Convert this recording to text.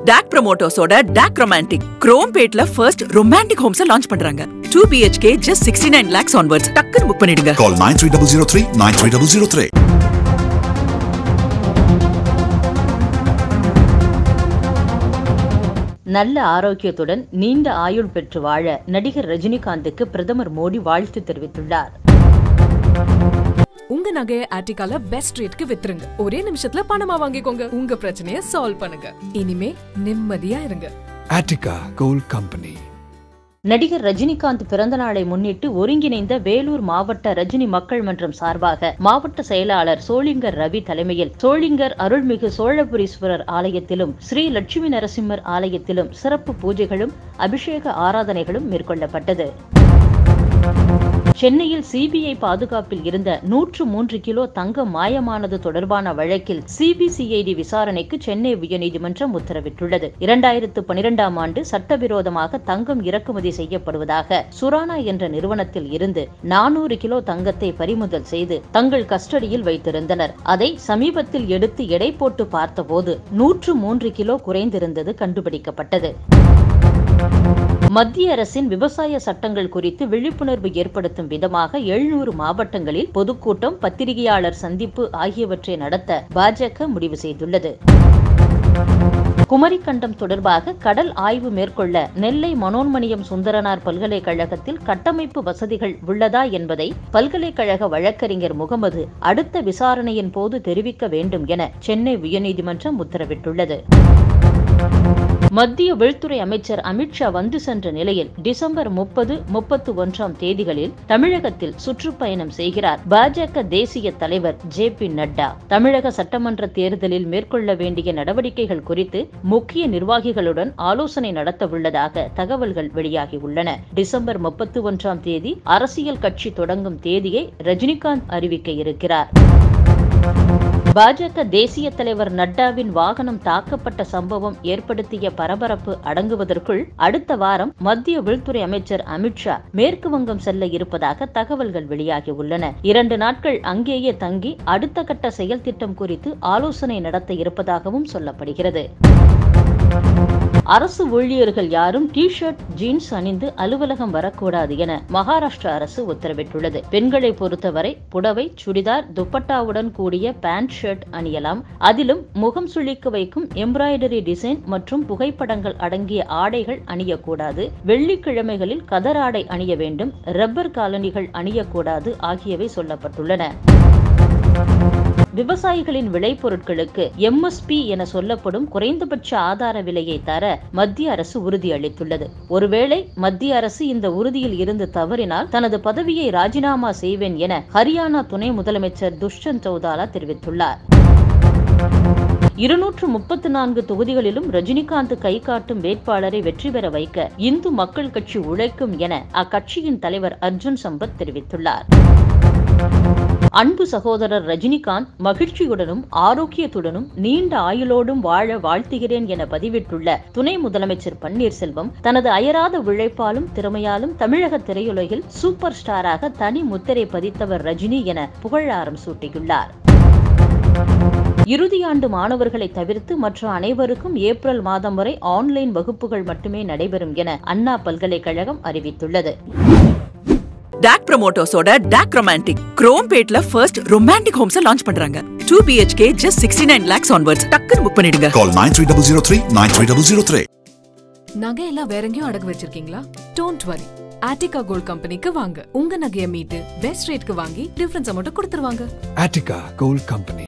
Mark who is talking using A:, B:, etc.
A: Talk ப்ரமோட்டர்ஸோட DAC romantic குரோம்பேட்ல first romantic homes launch பண்றாங்க two BHK just sixty nine lakhs onwards டக்குன்னு book பண்ணிடுங்க
B: Call 93003 93003.
C: நல்ல ஆரோக்கியத்துடன் நீண்ட ஆயுள் பெற்று வாழ நடிகர் ரஜினிகாந்துக்கு பிரதமர் மோடி வாழ்த்து தெரிவித்துள்ளார்
D: உங்க நகையை ஆர்டிகால பெஸ்ட் ரேட்க்கு வித்துருங்க ஒரே நிமிஷத்துல பணமா வாங்கிக்கோங்க உங்க பிரச்சனைய சால்வ் பண்ணுங்க இனிமே நிம்மதியா இருங்க
E: Attica Gold Company.
C: நடிகர் ரஜினிகாந்த் பிறந்த நாளை முன்னிட்டு ஒருங்கிணைந்த வேலூர் மாவட்ட ரஜினி மக்கள் மன்றம் சார்பாக மாவட்ட செயலாளர் சோளிங்கர் ரவி தலைமையில் சோளிங்கர் அருள்மிகு சோழபுரீஸ்வரர் ஆலயத்திலும் ஸ்ரீ லட்சுமி நரசிம்மர் ஆலயத்திலும் சிறப்பு பூஜைகளும் அபிஷேக ஆராதனைகளும் மேற்கொள்ளப்பட்டது சென்னையில் சிபிஐ பாதுகாப்பில் இருந்த நூற்று மூன்று கிலோ தங்கம் மாயமானது தொடர்பான வழக்கில் சிபிசிஐடி விசாரணைக்கு சென்னை உயர்நீதிமன்றம் உத்தரவிட்டுள்ளது இரண்டாயிரத்து பனிரெண்டாம் ஆண்டு சட்டவிரோதமாக தங்கம் இறக்குமதி செய்யப்படுவதாக சுரானா என்ற நிறுவனத்தில் இருந்து நானூறு கிலோ தங்கத்தை பறிமுதல் செய்து தங்கள் கஸ்டடியில் வைத்திருந்தனர் அதை சமீபத்தில் எடுத்து எடை போட்டு பார்த்தபோது நூற்று மூன்று கிலோ குறைந்திருந்தது கண்டுபிடிக்கப்பட்டது மத்திய அரசின் விவசாய சட்டங்கள் குறித்து விழிப்புணர்வு ஏற்படுத்தும் விதமாக எழுநூறு மாவட்டங்களில் பொதுக்கூட்டம் பத்திரிகையாளர் சந்திப்பு ஆகியவற்றை நடத்த பாஜக முடிவு செய்துள்ளது குமரிக்கண்டம் தொடர்பாக கடல் ஆய்வு மேற்கொள்ள நெல்லை மனோன்மணியம் சுந்தரனார் பல்கலைக்கழகத்தில் கட்டமைப்பு வசதிகள் உள்ளதா என்பதை பல்கலைக்கழக வழக்கறிஞர் முகமது அடுத்த விசாரணையின் போது தெரிவிக்க வேண்டும் என சென்னை உயர்நீதிமன்றம் உத்தரவிட்டுள்ளது மத்திய உள்துறை அமைச்சர் அமித்ஷா வந்து சென்ற நிலையில் டிசம்பர் முப்பது முப்பத்து ஒன்றாம் தேதிகளில் தமிழகத்தில் சுற்றுப்பயணம் செய்கிறார் பாஜக தேசிய தலைவர் ஜே பி நட்டா தமிழக சட்டமன்ற தேர்தலில் மேற்கொள்ள வேண்டிய நடவடிக்கைகள் குறித்து முக்கிய நிர்வாகிகளுடன் ஆலோசனை நடத்தவுள்ளதாக தகவல்கள் வெளியாகியுள்ளன டிசம்பர் முப்பத்து ஒன்றாம் தேதி அரசியல் கட்சி தொடங்கும் தேதியை ரஜினிகாந்த் அறிவிக்க இருக்கிறார் பாஜக தேசிய தலைவர் நட்டாவின் வாகனம் தாக்கப்பட்ட சம்பவம் ஏற்படுத்திய பரபரப்பு அடங்குவதற்குள் அடுத்த வாரம் மத்திய உள்துறை அமைச்சர் அமித்ஷா மேற்கு வங்கம் செல்ல இருப்பதாக தகவல்கள் வெளியாகியுள்ளன இரண்டு நாட்கள் அங்கேயே தங்கி அடுத்த கட்ட செயல் திட்டம் குறித்து ஆலோசனை நடத்த இருப்பதாகவும் சொல்லப்படுகிறது அரசு ஊழியர்கள் யாரும் டி ஷர்ட் ஜீன்ஸ் அணிந்து அலுவலகம் வரக்கூடாது என மகாராஷ்டிரா அரசு உத்தரவிட்டுள்ளது பெண்களை பொறுத்தவரை புடவை சுடிதார் துப்பட்டாவுடன் கூடிய பேண்ட் ஷர்ட் அணியலாம் அதிலும் முகம் சுளிக்க வைக்கும் எம்ப்ராய்டரி டிசைன் மற்றும் புகைப்படங்கள் அடங்கிய ஆடைகள் அணியக்கூடாது வெள்ளிக்கிழமைகளில் கதராடை அணிய வேண்டும் ரப்பர் காலணிகள் அணியக்கூடாது ஆகியவை சொல்லப்பட்டுள்ளன விவசாயிகளின் விளைபொருட்களுக்கு எம்எஸ்பி என சொல்லப்படும் குறைந்தபட்ச ஆதார விலையை தர மத்திய அரசு உறுதியளித்துள்ளது ஒருவேளை மத்திய அரசு இந்த உறுதியில் இருந்து தவறினால் தனது பதவியை ராஜினாமா செய்வேன் என ஹரியானா துணை முதலமைச்சர் துஷ்யந்த் சௌதாலா தெரிவித்துள்ளார் இருநூற்று முப்பத்து நான்கு தொகுதிகளிலும் ரஜினிகாந்த் கை காட்டும் வேட்பாளரை வெற்றி பெற வைக்க இந்து மக்கள் கட்சி உழைக்கும் என அக்கட்சியின் தலைவர் அர்ஜுன் சம்பத் தெரிவித்துள்ளார் அன்பு சகோதரர் ரஜினிகாந்த் மகிழ்ச்சியுடனும் ஆரோக்கியத்துடனும் நீண்ட ஆயுளோடும் வாழ வாழ்த்துகிறேன் என பதிவிட்டுள்ள துணை முதலமைச்சர் பன்னீர்செல்வம் தனது அயராத உழைப்பாலும் திறமையாலும் தமிழக திரையுலகில் சூப்பர் ஸ்டாராக தனி முத்திரை பதித்தவர் ரஜினி என புகழாரம் சூட்டியுள்ளார் இறுதியாண்டு மாணவர்களை தவிர்த்து மற்ற அனைவருக்கும் ஏப்ரல் மாதம் வரை ஆன்லைன் வகுப்புகள் மட்டுமே நடைபெறும் என அண்ணா பல்கலைக்கழகம் அறிவித்துள்ளது
A: டாக் ப்ரமோட்டர்ஸோட டாக் ரொமான்டிக் குரோம்பேட்ல ஃபர்ஸ்ட் ரொமான்டிக் ஹோம்ஸ் லான்ச் பண்றாங்க two BHK just sixty nine lakhs onwards டக்குன்னு புக் பண்ணிடுங்க
B: Call 93003 93003.
D: நகையெல்லாம் வேற எங்கேயும் அடகு வச்சிருக்கீங்களா டோன்ட் வரி ஆர்டிகா கோல்ட் கம்பெனிக்கு வாங்க உங்க நகையை மீட்டு பெஸ்ட் ரேட்க்கு வாங்கி டிஃபரன்ஸ் மட்டும் கொடுத்துருவாங்க
E: Attica Gold Company.